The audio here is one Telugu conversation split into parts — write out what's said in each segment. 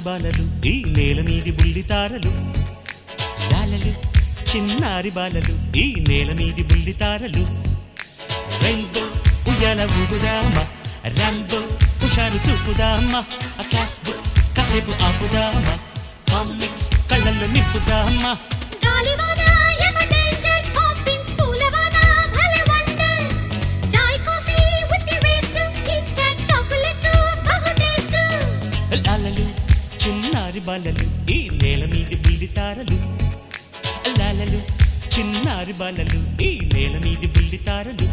బాలలు ఈ నేల మీది బుల్లి తారలు లాలలు చిన్నారి బాలలు ఈ నేల మీది బుల్లి తారలు రెయిన్బో ఉయ్యాల ఊగుదామా రంబో హుషారు చూపుదామా ఆ క్లాస్ బుక్స్ కాసేపు ఆపుదామా కామిక్స్ కళ్ళల్లో నింపుదామా గాలివాన యమ డేంజర్ పాపిన్స్ పూలవాన భలే వండర్ చాయ్ coffee with the waste KitKat chocolate బహు టేస్ట్ లాలలు చిన్నారి బాలలు ఈ నేల మీది బుల్లి తారలు లాలలు చిన్నారి బాలలు ఈ నేల మీది బుల్లి తారలు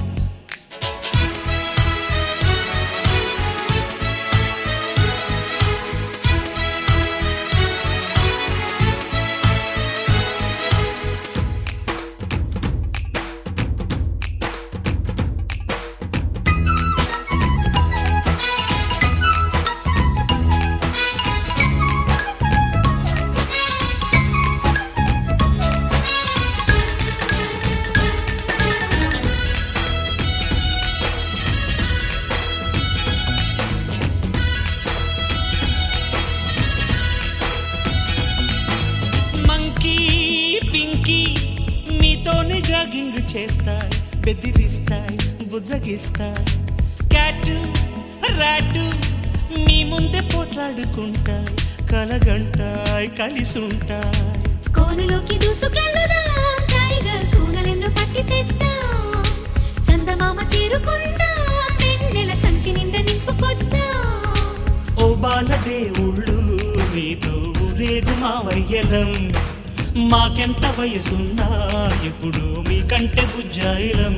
మంకీ పింకీ నీతోనే జాగింగ్ చేస్తాయి బెదిరిస్తాయి బుజ్జగిస్తాయి క్యాటు రాటు నీ ముందే పోట్లాడుకుంటాయి కలగంటాయి కలిసి ఉంటాయి కోనలోకి దూసుకెళ్దాం టైగర్ కూనలెన్నో పట్టి తెద్దాం చందమామ చేరుకుందాం వెన్నెల సంచి నిండా నింపుకొద్దాం ఓ బాల దేవుళ్ళు మీతో ఊరేగు మా వయ్యలం మాకెంత వయసున్నా ఇప్పుడు మీకంటే బుజ్జాయిలం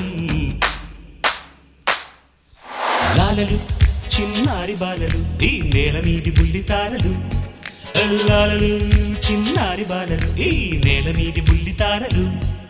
లాలలు చిన్నారి బాలలు ఈ నేల మీది బుల్లి తారలు లాలలు చిన్నారి బాలలు ఈ నేల మీది బుల్లి తారలు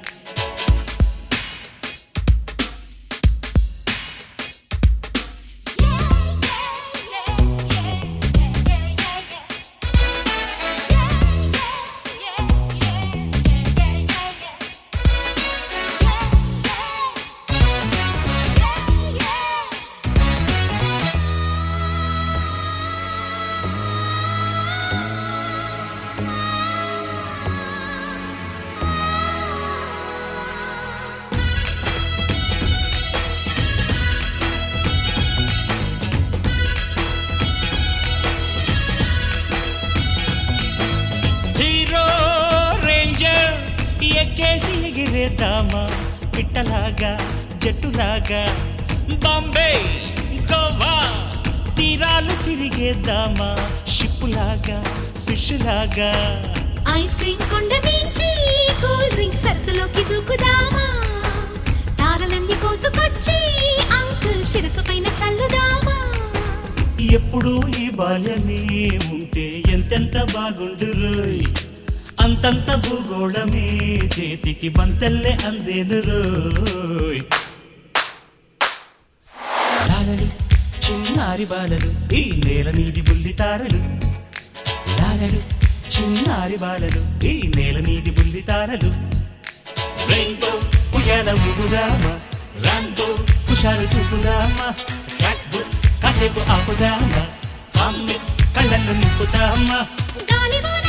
హీరో రేంజర్ ఎక్కేసి ఎగిరేద్దామా పిట్టలాగా జట్టులాగా బాంబే గోవా తీరాలు తిరిగేద్దామా షిప్పులాగా ఫిష్ లాగా ఐస్ క్రీమ్ కొండ మించి కూల్ డ్రింక్ సరస్సులోకి దూకుదామా తారలన్నీ కోసుకొచ్చి అంకుల్ శిరసు పైన చల్లుదామా ఎప్పుడు ఈ బాల్యమే ఉంటే ఎంతెంత బాగుండు రోయ్ అంతంత భూగోళమే చేతికి బంతల్లే అందేను రోయ్ లాలలు చిన్నారి బాలలు ఈ నేల మీది బుల్లి తారలు లాలలు చిన్నారి బాలలు ఈ నేల మీది బుల్లి తారలు రెయిన్బో ఉయ్యాల ఊగుదామా రాంబో హుషారు చూపుదామా క్లాస్ బుక్స్ కాసేపు ఆపుదామా కామిక్స్ కళ్ళల్లో నింపుదామా గాలివాన